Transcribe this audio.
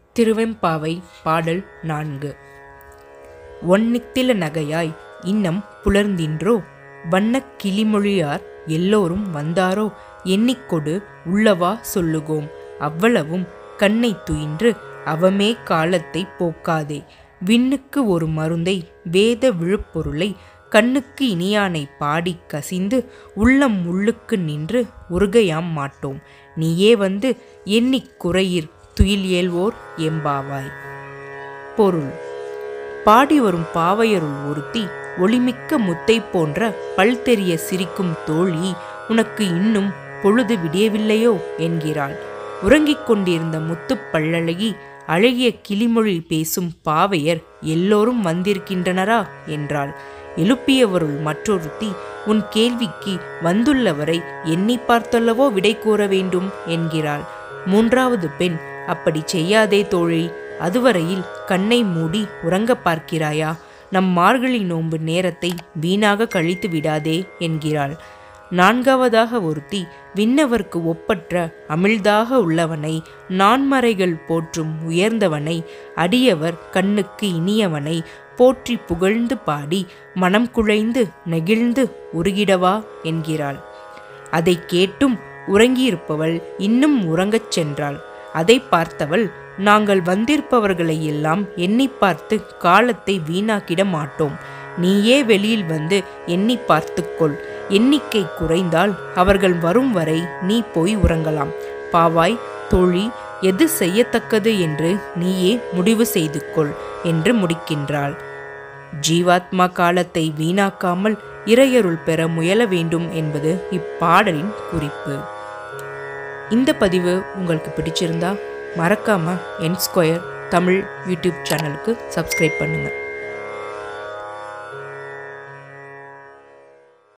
திருவெம்பாவை பாடல் நான்கு ஒன்னித்தில நகையாய் இன்னம் புலர்ந்தின்றோ வண்ணக் கிளிமொழியார் எல்லோரும் வந்தாரோ எண்ணிக்கொடு உள்ளவா சொல்லுகோம் அவ்வளவும் கண்ணை துயின்று அவமே காலத்தை போக்காதே விண்ணுக்கு ஒரு மருந்தை வேத விழுப்பொருளை கண்ணுக்கு இனியானை பாடி கசிந்து உள்ளம் உள்ளுக்கு நின்று உருகையாம் மாட்டோம் நீயே வந்து எண்ணிக் குறையிற் துயில் ஏல்வோர் எம்பாவாய் பொருள் பாடி வரும் பாவையருள் ஒருத்தி ஒளிமிக்க முத்தை போன்ற பல் தெரிய சிரிக்கும் தோழி உனக்கு இன்னும் பொழுது விடியவில்லையோ என்கிறாள் உறங்கிக் கொண்டிருந்த முத்துப் பல்லழகி அழகிய கிளிமொழி பேசும் பாவையர் எல்லோரும் வந்திருக்கின்றனரா என்றாள் எழுப்பியவருள் மற்றொருத்தி உன் கேள்விக்கு வந்துள்ளவரை எண்ணி பார்த்தல்லவோ விடை கூற வேண்டும் என்கிறாள் மூன்றாவது பெண் அப்படி செய்யாதே தோழி அதுவரையில் கண்ணை மூடி உறங்க பார்க்கிறாயா நம் மார்கழி நோன்பு நேரத்தை வீணாக கழித்து விடாதே என்கிறாள் நான்காவதாக ஒருத்தி விண்ணவர்க்கு ஒப்பற்ற அமிழ்தாக உள்ளவனை நான்மறைகள் போற்றும் உயர்ந்தவனை அடியவர் கண்ணுக்கு இனியவனை போற்றி புகழ்ந்து பாடி மனம் குழைந்து நெகிழ்ந்து உருகிடவா என்கிறாள் அதை கேட்டும் உறங்கியிருப்பவள் இன்னும் உறங்கச் சென்றாள் அதை பார்த்தவள் நாங்கள் வந்திருப்பவர்களை எல்லாம் எண்ணி பார்த்து காலத்தை வீணாக்கிட மாட்டோம் நீயே வெளியில் வந்து எண்ணி பார்த்துக்கொள் எண்ணிக்கை குறைந்தால் அவர்கள் வரும் வரை நீ போய் உறங்கலாம் பாவாய் தோழி எது செய்யத்தக்கது என்று நீயே முடிவு செய்து கொள் என்று முடிக்கின்றாள் ஜீவாத்மா காலத்தை வீணாக்காமல் இறையருள் பெற முயல வேண்டும் என்பது இப்பாடலின் குறிப்பு இந்த பதிவு உங்களுக்கு பிடிச்சிருந்தா மறக்காம என் ஸ்கொயர் தமிழ் யூடியூப் சேனலுக்கு சப்ஸ்கிரைப் பண்ணுங்கள்